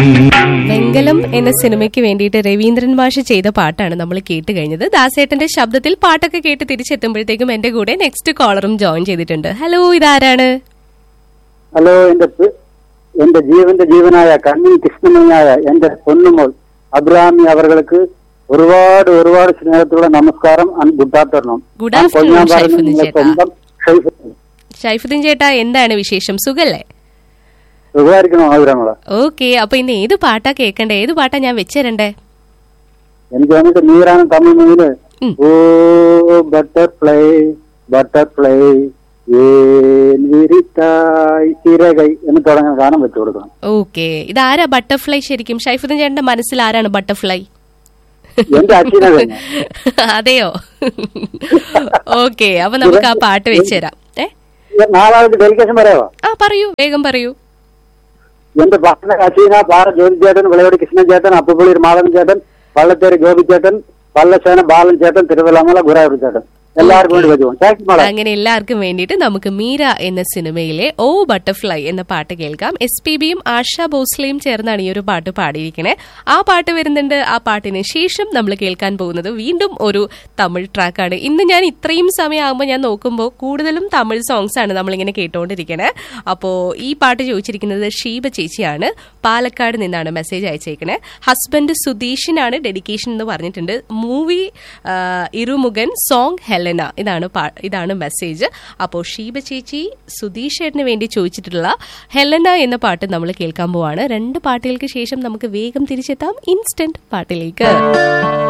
വെങ്കലം എന്ന സിനിമയ്ക്ക് വേണ്ടിയിട്ട് രവീന്ദ്രൻ മാഷ് ചെയ്ത പാട്ടാണ് നമ്മൾ കേട്ട് കഴിഞ്ഞത് ദാസേട്ടന്റെ ശബ്ദത്തിൽ പാട്ടൊക്കെ കേട്ട് തിരിച്ചെത്തുമ്പോഴത്തേക്കും എന്റെ കൂടെ നെക്സ്റ്റ് കോളറും ജോയിൻ ചെയ്തിട്ടുണ്ട് ഹലോ ഇതാരാണ് ഹലോ എന്റെ പ്- എന്റെ ജീവന്റെ ജീവനായ കണ്ണി കൃഷ്ണമണിയായ എന്റെ പൊന്നുമോൾ അബ്രാമി അവർക്ക് ഒരുപാട് ഒരുപാട് സ്നേഹത്തോടെ നമസ്കാരം ആൻഡ് ഗുഡ് ആഫ്റ്റർനൂൺ Good ഞാൻ afternoon, കൊഞ്ഞാമ്പാറയിൽ ഷൈഫുദ്ദീൻ നിന്നുള്ള ചേട്ടാ. സ്വന്തം ഷൈഫുദ്ദീൻ. ഷൈഫുദ്ദീൻ ചേട്ടാ എന്താണ് വിശേഷം സുഖല്ലേ സുഖമായിരിക്കണം ആഗ്രഹങ്ങള് ഓക്കെ അപ്പൊ ഇന്ന് ഏത് പാട്ടാ കേൾക്കണ്ടേ ഏത് പാട്ടാ ഞാൻ വെച്ചുതരണ്ടേ എനിക്ക് വന്നിട്ട് നീരാണ് തമിഴ് മൂവില് ഉം. ഓ ബട്ടർഫ്ലൈ ബട്ടർഫ്ലൈ ഏൻ വിരിത്തായ് ചിരകൈ എന്ന് തുടങ്ങുന്ന ഗാനം വെച്ചു കൊടുക്കണം ഓക്കെ ഇതാരാ ബട്ടർഫ്ലൈ ശരിക്കും ഷൈഫുദ്ദീൻ ചേട്ടന്റെ മനസ്സിൽ ആരാണ് ബട്ടർഫ്ലൈ എന്റെ അച്ഛനെ തന്നെ അതെയോ ഓക്കെ അപ്പൊ നമുക്ക് ആ പാട്ട് വെച്ചുതരാം ഏ നാലാൾക്ക് ഡെലിഗേഷൻ പറയാവോ ആ പറയൂ വേഗം പറയൂ എന്റെ ഭക്ഷണ കശീന പാറ ജ്യോതി ചേട്ടൻ വിളയോടി കൃഷ്ണൻ ചേട്ടൻ അപ്പുപുള്ളി മാധവൻ ചേട്ടൻ വള്ളത്തേരി ഗോപി ചേട്ടൻ വള്ളശേന ബാലൻ ചേട്ടൻ തിരുവല്ലാമല ഗുരായൂർ ചേട്ടൻ എല്ലാവർക്കും വേണ്ടി വെച്ചു താങ്ക്സ് മോളെ അങ്ങനെ എല്ലാവർക്കും വേണ്ടിയിട്ട് നമുക്ക് മീര എന്ന സിനിമയിലെ ഓ ബട്ടർഫ്ലൈ എന്ന പാട്ട് കേൾക്കാം എസ് പി ബിയും ആശ ഭോസ്ലയും ചേർന്നാണ് ഈ ഒരു പാട്ട് പാടിയിരിക്കണേ ആ പാട്ട് വരുന്നുണ്ട് ആ പാട്ടിന് ശേഷം നമ്മൾ കേൾക്കാൻ പോകുന്നത് വീണ്ടും ഒരു തമിഴ് ട്രാക്കാണ് ഇന്ന് ഞാൻ ഇത്രയും സമയമാകുമ്പോൾ ഞാൻ നോക്കുമ്പോൾ കൂടുതലും തമിഴ് സോങ്സ് ആണ് നമ്മളിങ്ങനെ കേട്ടുകൊണ്ടിരിക്കണേ അപ്പോൾ ഈ പാട്ട് ചോദിച്ചിരിക്കുന്നത് ഷീബ ചേച്ചിയാണ് പാലക്കാട് നിന്നാണ് മെസ്സേജ് അയച്ചേക്കണേ ഹസ്ബൻഡ് സുധീഷിനാണ് ഡെഡിക്കേഷൻ എന്ന് പറഞ്ഞിട്ടുണ്ട് മൂവി ഇരുമുഖൻ സോങ് ഹെലന ഇതാണ് പാ- ഇതാണ് മെസ്സേജ് അപ്പോൾ ഷീബ ചേച്ചി സുധീഷ് ചേട്ടന് വേണ്ടി ചോദിച്ചിട്ടുള്ള ഹെലന എന്ന പാട്ട് നമ്മൾ കേൾക്കാൻ പോവാണ് രണ്ട് പാട്ടുകൾക്ക് ശേഷം നമുക്ക് വേഗം തിരിച്ചെത്താം ഇൻസ്റ്റന്റ് പാട്ടിലേക്ക്